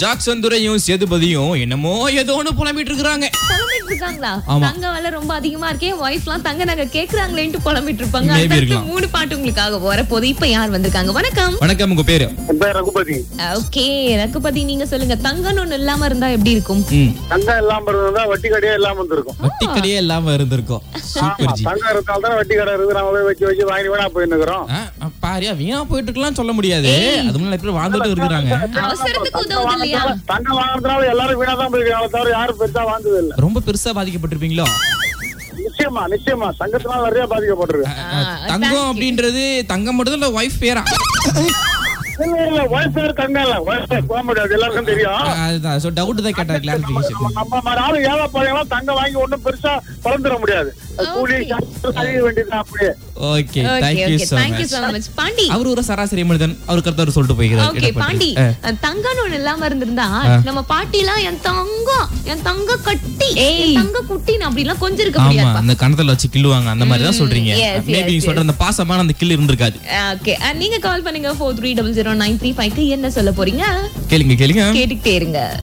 Jackson துரையும் சேதுபதியும் என்னமோ ஏதோ ஒண்ணு புலம்பிட்டு இருக்காங்க புலம்பிட்டு இருக்காங்களா ஆமா. தங்க விலை ரொம்ப அதிகமா இருக்கே ஒய்ஃப் எல்லாம் தங்க நகை கேக்குறாங்களேன்ட்டு புலம்பிட்டு இருப்பாங்க Maybe அடுத்தடுத்து இருக்கலாம். மூணு பாட்டு உங்களுக்காக வரப்போது இப்ப யார் வந்திருக்காங்க வணக்கம் வணக்கம் உங்க பேரு என் பேர் ரகுபதி ஓகே ரகுபதி நீங்க சொல்லுங்க தங்கம்னு ஒண்ணு இல்லாம இருந்தா எப்படி இருக்கும் ம் தங்கம் இல்லாம இருந்தா வட்டி கடையே இல்லாம இருந்திருக்கும் வட்டி கடையே இல்லாம இருந்திருக்கோம் சூப்பர் ஜி தங்கம் இருந்தால் தான் வட்டி கடை இருக்குது நம்ம போய் வச்சு வச்சு வாங்கி வேணா போயின்னு இருக்கிறோம் ஆ, ஆ, பாரியா வீணா போயிட்டு இருக்கலாம் சொல்ல முடியாது அது முன்னாடி நிறைய பேர் வாழ்ந்துட்டு இருக்கிறாங்க அவசரத்துக்கு உதவுது இல்லையா தங்கம் வாங்குறதுனால எல்லாரும் வீணா தான் போயிருக்காங்க தவிர யாரும் பெருசா வாழ்ந்தது இல்ல ரொம்ப பெருசா பாதிக்கப்பட்டிருப்பீங்களோ நிச்சயமா நிச்சயமா தங்கத்தினால நிறைய பாதிக்கப்பட்டிருக்கு ஆ, தங்கம் அப்படின்றது தங்கம் மட்டும் இல்ல ஒய்ஃப் பேரா இல்ல இல்ல வயசு தங்கம் இல்ல வயசு போக முடியாது எல்லாருக்கும் தெரியும் ஆ, அதுதான் சோ டவுட் தான் கேட்டா கிளாரிபிகேஷன் நம்ம- நம்ம மாதிரி ஆளு ஏழை பாருங்கலாம் தங்கம் வாங்கி ஒண்ணும் பெருசா பறந்துட முடியாது கூலி கழிய வேண்டியதுதான் அப்படியே okay okay thank you okay so thank you much so much Pandi அவர் ஒரு சராசரி மனிதன் அவர் கருத்து சொல்லிட்டு போய்கிறார் ஓகே பாண்டி தங்கம்னு ஒண்ணு இல்லாம இருந்திருந்தா நம்ம பாட்டி எல்லாம் என் தங்கம் என் தங்க கட்டி என் தங்க குட்டின்னு அப்படி எல்லாம் கொஞ்சம் இருக்க ஆமா முடியாது அந்த கணத்துல வச்சு கிள்ளுவாங்க அந்த மாதிரி தான் சொல்றீங்க yes, மேபி yes, நீங்க சொல்ற அந்த பாசமான அந்த கில் இருந்திருக்காது ஓகே நீங்க கால் பண்ணுங்க four three double zero nine three ஃபைவ்க்கு என்ன சொல்ல போறீங்க கேளுங்க கேளுங்க கேட்டுக்கிட்டே இருங்க